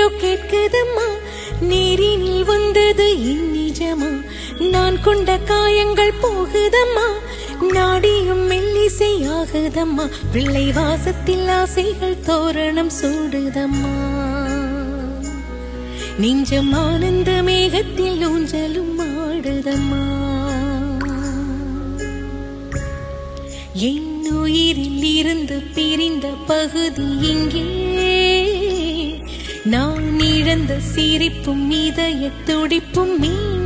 ஏதேதோ கேட்குதம்மா நேரினில் வந்தது என் நிஜமா நான் கொண்ட காயங்கள் போகுதம்மா நாடியும் மெல்லிசையாகுதம்மா பிள்ளை வாசத்தில் ஆசைகள் தோரணம் சூடுதம்மா நெஞ்சம் ஆனந்த மேகத்தில் ஊஞ்சலும் ஆடுதம்மா என் உயிரில் இருந்து பிரிந்த பகுதி இங்கே நான் இழந்த சிரிப்பும் இதய துடிப்பும் மீண்டும்